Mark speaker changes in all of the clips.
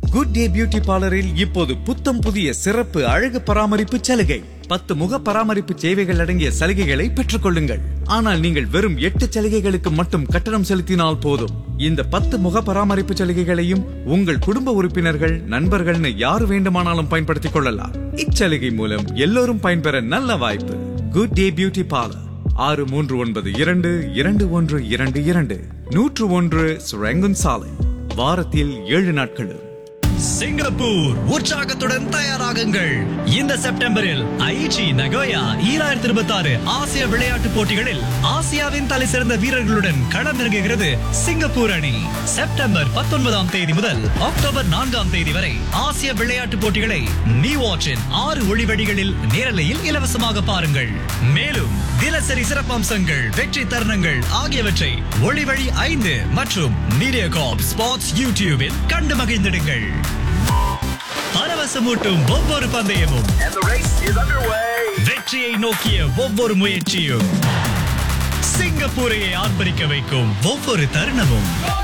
Speaker 1: Good day beauty பார்லரில் இப்போது புத்தம் புதிய சிறப்பு அழகு பராமரிப்பு சலுகை பத்து முக பராமரிப்பு சேவைகள் அடங்கிய சலுகைகளை பெற்றுக் கொள்ளுங்கள் ஆனால் நீங்கள் வெறும் எட்டு சலுகைகளுக்கு மட்டும் கட்டணம் செலுத்தினால் போதும் இந்த பத்து முக பராமரிப்பு சலுகைகளையும் உங்கள் குடும்ப உறுப்பினர்கள் நண்பர்கள்னு யார் வேண்டுமானாலும் பயன்படுத்திக் கொள்ளலாம் இச்சலுகை மூலம் எல்லோரும் பயன்பெற நல்ல வாய்ப்பு குட் டே பியூட்டி பார்லர் ஆறு மூன்று ஒன்பது இரண்டு இரண்டு ஒன்று இரண்டு இரண்டு நூற்று ஒன்று சுரங்குன் சாலை வாரத்தில் ஏழு நாட்களும்
Speaker 2: சிங்கப்பூர் உற்சாகத்துடன் தயாராகுங்கள் இந்த செப்டம்பரில் ஐச்சி நகோயா ஈராயிரத்தி இருபத்தி ஆறு ஆசிய விளையாட்டுப் போட்டிகளில் ஆசியாவின் தலை சிறந்த வீரர்களுடன் களமிறங்குகிறது சிங்கப்பூர் அணி செப்டம்பர் பத்தொன்பதாம் தேதி முதல் அக்டோபர் நான்காம் தேதி வரை ஆசிய விளையாட்டுப் போட்டிகளை நீ வாட்சின் ஆறு ஒளிவடிகளில் நேரலையில் இலவசமாக பாருங்கள் மேலும் தினசரி சிறப்பம்சங்கள் வெற்றி தருணங்கள் ஆகியவற்றை ஒளிவழி ஐந்து மற்றும் மீடியா காப் ஸ்பாட்ஸ் யூடியூபில் கண்டு மகிழ்ந்திடுங்கள் பரவசமூட்டும் ஒவ்வொரு பந்தயமும் வெற்றியை நோக்கிய ஒவ்வொரு முயற்சியும் சிங்கப்பூரையை ஆர்ப்பரிக்க வைக்கும் ஒவ்வொரு தருணமும்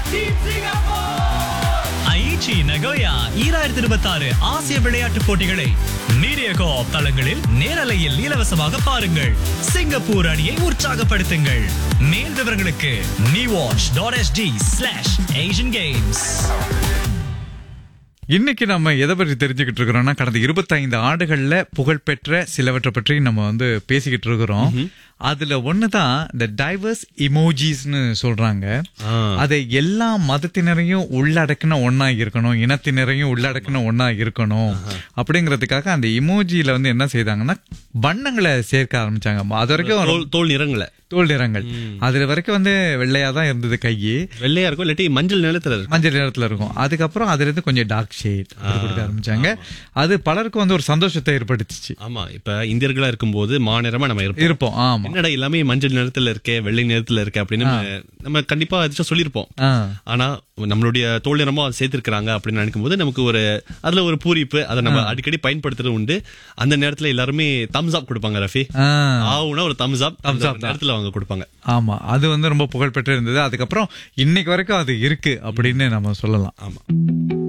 Speaker 2: ஐச்சி நகோயா ஈராயிரத்தி இருபத்தி ஆறு ஆசிய விளையாட்டுப் போட்டிகளை மீடியா கோஆப் தளங்களில் நேரலையில் இலவசமாக பாருங்கள் சிங்கப்பூர் அணியை உற்சாகப்படுத்துங்கள் மேல் விவரங்களுக்கு நீ watch dot ST slash Asian games
Speaker 3: இன்னைக்கு நம்ம எதை பற்றி தெரிஞ்சுக்கிட்டு இருக்கிறோம்னா கடந்த 25 ஆண்டுகள்ல புகழ்பெற்ற சிலவற்றை பற்றி நம்ம வந்து பேசிக்கிட்டு இருக்கிறோம் அதுல ஒண்ணுதான் இந்த டைவர்ஸ் இமோஜிஸ்னு சொல்றாங்க அதை எல்லா மதத்தினரையும் உள்ளடக்கின ஒண்ணா இருக்கணும் இனத்தினரையும் உள்ளடக்கின ஒண்ணா இருக்கணும் அப்படிங்கிறதுக்காக அந்த இமோஜில வந்து என்ன செய்தாங்கன்னா வண்ணங்களை சேர்க்க ஆரம்பிச்சாங்க அது வரைக்கும்
Speaker 4: தோல் தோல் நிறங்களை
Speaker 3: தோல் நிறங்கள் அதுல வரைக்கும் வந்து வெள்ளையா தான் இருந்தது கையி
Speaker 4: வெள்ளையா இருக்கும் இல்லாட்டி மஞ்சள் நிலத்துல இருக்கும்
Speaker 3: மஞ்சள் நிறத்துல இருக்கும் அதுக்கப்புறம் அதுல இருந்து கொஞ்சம் டார்க் ஷேட் கொடுக்க ஆரம்பிச்சாங்க அது பலருக்கும் வந்து ஒரு சந்தோஷத்தை ஏற்படுத்துச்சு
Speaker 4: ஆமா இப்ப இந்தியர்களா இருக்கும்போது மாநிறமா நம்ம இருப்போம்
Speaker 3: இருப்போம் ஆமா
Speaker 4: என்னடா எல்லாமே மஞ்சள் நிறத்துல இருக்கே வெள்ளை நிறத்துல இருக்கே அப்படின்னு நம்ம- நம்ம கண்டிப்பா அதிர்ஷ்டம் சொல்லியிருப்போம்
Speaker 3: ஆ.
Speaker 4: ஆனா நம்மளுடைய தோல் நிறமா அதை சேர்த்திருக்கிறாங்க அப்படின்னு நினைக்கும் போது நமக்கு ஒரு அதுல ஒரு பூரிப்பு அதை நம்ம அடிக்கடி பயன்படுத்துறது உண்டு அந்த நேரத்துல எல்லாருமே தம்ஸ் அப் கொடுப்பாங்க ரஃபி
Speaker 3: ஆ.
Speaker 4: ஆவுனா ஒரு தம்ஸ் அப்
Speaker 3: Thumbs up தான்.
Speaker 4: நேரத்துல அவங்க கொடுப்பாங்க
Speaker 3: ஆமா அது வந்து ரொம்ப புகழ்பெற்று இருந்தது அதுக்கப்புறம் இன்னைக்கு வரைக்கும் அது இருக்கு அப்படின்னு நம்ம சொல்லலாம்
Speaker 4: ஆமா